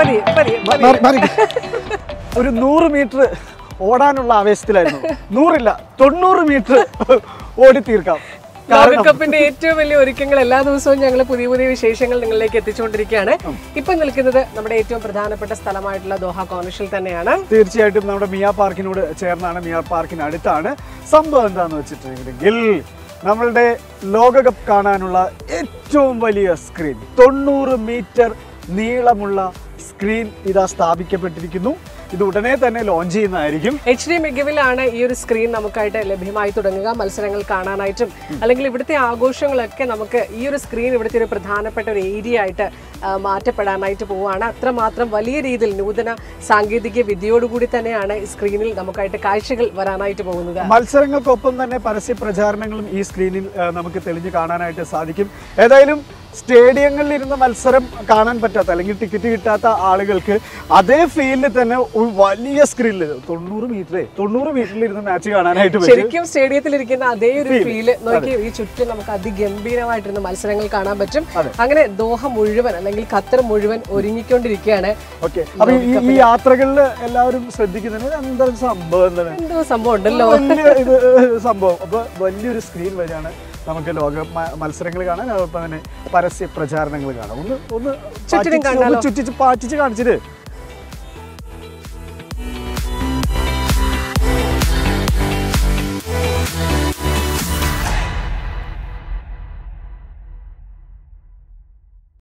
പതിയെ പതിയെ മ- പതിയെ മാറി- മാറി. ഒരു നൂറ് മീറ്റർ ഓടാനുള്ള ആവേശത്തിലായിരുന്നു നൂറില്ല തൊണ്ണൂറ് മീറ്റർ ഓടി തീർക്കാം കാരണം ലോകകപ്പിന്റെ ഏറ്റവും വലിയ ഒരുക്കങ്ങൾ എല്ലാ ദിവസവും ഞങ്ങൾ പുതിയ പുതിയ വിശേഷങ്ങൾ നിങ്ങളിലേക്ക് എത്തിച്ചുകൊണ്ടിരിക്കുകയാണ് ഇപ്പൊ നിൽക്കുന്നത് നമ്മുടെ ഏറ്റവും പ്രധാനപ്പെട്ട സ്ഥലമായിട്ടുള്ള ദോഹ കോർണിഷിൽ തന്നെയാണ് തീർച്ചയായിട്ടും നമ്മുടെ മിയ പാർക്കിനോട് ചേർന്നാണ് മിയ പാർക്കിന് അടുത്താണ് സംഭവം എന്താന്ന് വെച്ചിട്ടുണ്ടെങ്കിൽ നമ്മളുടെ ലോകകപ്പ് കാണാനുള്ള ഏറ്റവും വലിയ സ്ക്രീൻ തൊണ്ണൂറ് മീറ്റർ നീളമുള്ള സ്ക്രീൻ ഇതാ സ്ഥാപിക്കപ്പെട്ടിരിക്കുന്നു ഇത് ഉടനെ തന്നെ ലോഞ്ച് ചെയ്യുന്നതായിരിക്കും എച്ച് ഡി മികവിലാണ് ഈ ഒരു സ്ക്രീൻ നമുക്കായിട്ട് ലഭ്യമായി തുടങ്ങുക മത്സരങ്ങൾ കാണാനായിട്ടും അല്ലെങ്കിൽ ഇവിടുത്തെ ആഘോഷങ്ങളൊക്കെ നമുക്ക് ഈ ഒരു സ്ക്രീൻ ഇവിടുത്തെ ഒരു പ്രധാനപ്പെട്ട ഒരു ഏരിയ ആയിട്ട് ആ, മാറ്റപ്പെടാനായിട്ട് പോവുകയാണ് അത്രമാത്രം വലിയ രീതിയിൽ നൂതന സാങ്കേതിക വിദ്യയോടുകൂടി തന്നെയാണ് ഈ സ്ക്രീനിൽ നമുക്കായിട്ട് കാഴ്ചകൾ വരാനായിട്ട് പോകുന്നത് മത്സരങ്ങൾക്കൊപ്പം തന്നെ പരസ്യ പ്രചാരണങ്ങളും ഈ സ്ക്രീനിൽ ആ, നമുക്ക് തെളിഞ്ഞു കാണാനായിട്ട് സാധിക്കും ഏതായാലും സ്റ്റേഡിയങ്ങളിൽ ഇരുന്ന് മത്സരം കാണാൻ പറ്റാത്ത അല്ലെങ്കിൽ ടിക്കറ്റ് കിട്ടാത്ത ആളുകൾക്ക് അതേ ഫീൽഡിൽ തന്നെ ഒരു വലിയ സ്ക്രീനിൽ തൊണ്ണൂറ് മീറ്റർ തൊണ്ണൂറ് മീറ്ററിൽ ഇരുന്ന് മാച്ച് കാണാനായിട്ട് പറ്റും ശരിക്കും സ്റ്റേഡിയത്തിൽ ഇരിക്കുന്ന അതേ ഒരു ഫീല് നോക്കി ഈ ചുറ്റും നമുക്ക് അതിഗംഭീരമായിട്ടിരുന്ന മത്സരങ്ങൾ കാണാൻ പറ്റും അതെ. അങ്ങനെ ദോഹ മുഴുവൻ അല്ലെങ്കിൽ ഖത്തർ മുഴുവൻ ഒരുങ്ങിക്കൊണ്ടിരിക്കുകയാണ് ഓക്കെ അപ്പൊ ഈ ഈ യാത്രകളിൽ എല്ലാവരും ശ്രദ്ധിക്കുന്നത് എന്താ സംഭവം എന്താണ് എന്തോ സംഭവം ഉണ്ടല്ലോ വലിയ ഇത് സംഭവം അപ്പൊ വലിയൊരു സ്ക്രീൻ വഴിയാണ് നമുക്ക് ലോക മ- മത്സരങ്ങൾ കാണാൻ അതോടൊപ്പം തന്നെ പരസ്യ പ്രചാരണങ്ങൾ കാണാം ഒന്ന് ഒന്ന് ചുറ്റിനും പാറ്റിച്ച് ഒന്ന് കാണാലോ. ചുറ്റിച്ച് പാറ്റിച്ച് കാണിച്ചിട്ട്